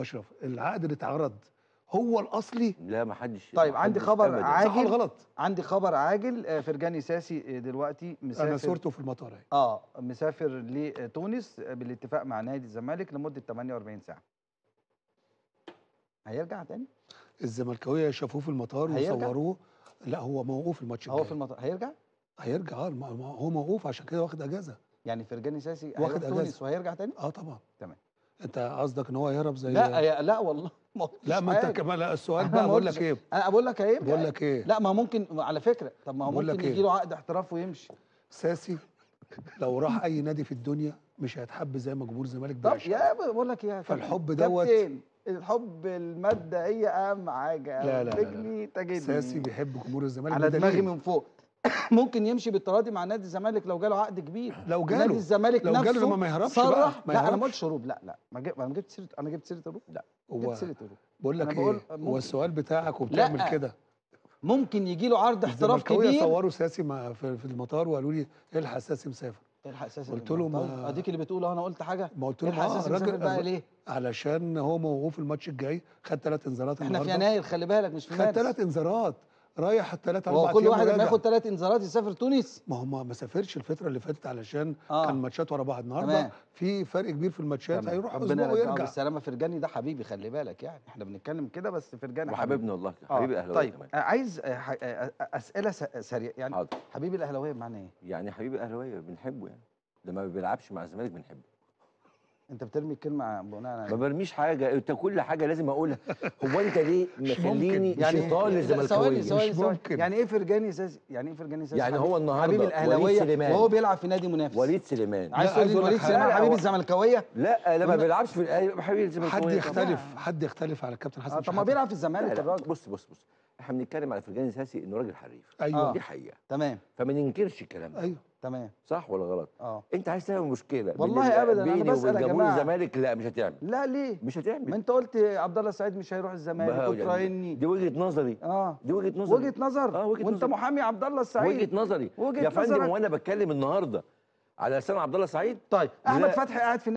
اشرف العقد اللي اتعرض هو الاصلي لا ما حدش طيب ما عندي حدش خبر أبداً. عاجل. صح ولا غلط عندي خبر عاجل آه، فرجاني ساسي آه، دلوقتي مسافر انا صورته في المطار اهي اه مسافر لتونس بالاتفاق مع نادي الزمالك لمده 48 ساعه هيرجع تاني الزملكاويه شافوه في المطار هيرجع؟ وصوروه لا هو موقوف الماتش هو الجاي في المطار هيرجع هيرجع اه ما- ما هو موقوف عشان كده واخد اجازه يعني فرجاني ساسي واخد هيروح أجازة. تونس وهيرجع تاني اه طبعا تمام. انت قصدك ان هو يهرب زي لا يا لا والله ما قلتش لا ما انت حاجة. كمان لا السؤال أنا بقى ما بقول قلتش- لك ايه انا بقول لك هيرجع بقول لك ايه لا ما ممكن على فكره طب ما هو بقول لك ممكن إيه؟ يجي له عقد احتراف ويمشي ساسي لو راح اي نادي في الدنيا مش هيتحب زي ما جمهور الزمالك طب بيعشقه يا بقول لك يا كابتن- فالحب دوت- كابتن، الحب الماده هي اهم حاجه لا، لا، لا، لا. تجني تجدني ساسي بيحب جمهور الزمالك على بدليل. دماغي من فوق ممكن يمشي بالتراضي مع نادي الزمالك لو جاله عقد كبير لو نادي جاله الزمالك لو نفسه جاله لما ما يهربش بقى، صرح ما لا انا ما يهربش. قلتش هروب لا لا ما جب- انا جبت سيره انا جبت سيره هروب لا هو جبت سيره هروب بقول لك أنا بقول ايه ممكن. هو السؤال بتاعك وبتعمل لا. كده ممكن يجي له عرض احتراف الزملكاويه كبير صوروا ساسي مع في, في المطار وقالوا لي الحق ساسي مسافر الحق اساسا قلت له طيب، ما- اديك اللي بتقوله انا قلت حاجه ما قلت لهم الحق اه اساسا مسافر بقى الراجل ليه علشان هو موقوف الماتش الجاي خد ثلاث انذارات احنا في النهارده يناير خلي بالك مش في خد مارس ثلاث انذارات رايح الثلاث هو اربع كل ايام واحد لما وراجع. ياخد ثلاث انذارات يسافر تونس ما هو ما ما سافرش الفتره اللي فاتت علشان آه. كان ماتشات ورا بعض النهارده تمام. في فرق كبير في الماتشات تمام. هيروح ربنا اسبوع يرجعه ويرجع بالسلامه فرجاني ده حبيبي خلي بالك يعني احنا بنتكلم كده بس فرجاني وحبيبنا والله آه، حبيبي اهلاوي طيب كمان آه، عايز آه، ح- آه، آه، اسئله س- سريعه يعني حاضر حبيبي الاهلاويه بمعنى ايه يعني حبيبي اهلاويه بنحبه يعني لما ما بيلعبش مع الزمالك بنحبه انت بترمي الكلمه بناء على ما برميش حاجه انت كل حاجه لازم اقولها هو انت ليه مخليني ممكن. يعني شيطان لا، ثواني للزملكاويه ثواني مش ثواني. ممكن. يعني ايه فرجاني ساسي يعني ايه فرجاني ساسي يعني حبيب- هو النهارده حبيب وليد الاهلاويه سليمان. وهو بيلعب في نادي منافس وليد سليمان عايز لا، تقول عايز لي أقول وليد لك سليمان حاجة. حبيب هو- الزملكاويه لا لا ما قلنا- بيلعبش في الأهلي، حبيبي الزملكاويه حد يختلف لا. حد يختلف على الكابتن حسن آه، طب ما شحاتة. بيلعب في لا الزمالك لا الراجل بص بص بص احنا بنتكلم على فرجاني ساسي انه راجل حريف ايوه آه. دي حقيقه تمام فما ننكرش الكلام ده ايوه تمام صح ولا غلط اه انت عايز تعمل مشكله بين والله ال- أبداً، أنا بيني بسأل وبين يا جمهور جماعة. الزمالك لا مش هتعمل لا ليه مش ما هتعمل انت قلت عبد الله السعيد مش هيروح الزمالك بقى يعني وتراهني دي وجهه نظري اه دي وجهه نظري وجهه نظر اه وجهه وانت نظري. محامي عبد الله السعيد وجهه نظري وجهة يا فندم نظرك. وانا بتكلم النهارده على لسان عبد الله سعيد طيب احمد لا. فتحي قاعد في